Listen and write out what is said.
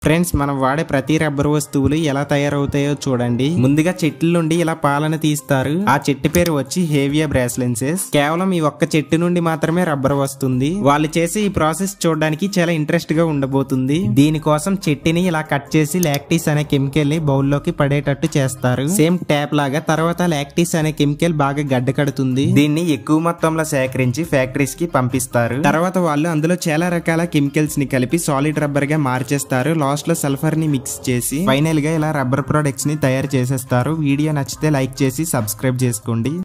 friends మనం వాడే ప్రతి రబ్బర్ వస్తువులు ఎలా తయారవుతాయో చూడండి ముందుగా చెట్ల నుండి ఇలా పాలను తీస్తారు ఆ చెట్టు పేరు వచ్చి హేవియా బ్రాస్లెన్సెస్ కేవలం ఈ ఒక్క చెట్టు నుండి మాత్రమే రబ్బర్ వస్తుంది వాళ్ళు చేసే ఈ ప్రాసెస్ చూడడానికి చాలా ఇంట్రెస్ట్ గా ఉండబోతుంది దీనికోసం చెట్టుని ఇలా కట్ చేసి లాక్టిస్ అనే కెమికల్ ని బౌల్లోకి పడేటట్టు చేస్తారు సేమ్ ట్యాప్ లాగా తర్వాత లాక్టిస్ అనే కెమికల్ బాగా గడ్డ కడుతుంది దీన్ని ఎక్కువ మొత్తంలో సేకరించి ఫ్యాక్టరీస్ కి పంపిస్తారు తర్వాత వాళ్ళు అందులో చాలా రకాల కెమికల్స్ ని కలిపి సాలిడ్ రబ్బర్ గా మార్చేస్తారు లాస్ట్ లో సల్ఫర్ ని మిక్స్ చేసి ఫైనల్ గా ఇలా రబ్బర్ ప్రొడక్ట్స్ ని తయారు చేసేస్తారు వీడియో నచ్చితే లైక్ చేసి సబ్స్క్రైబ్ చేసుకోండి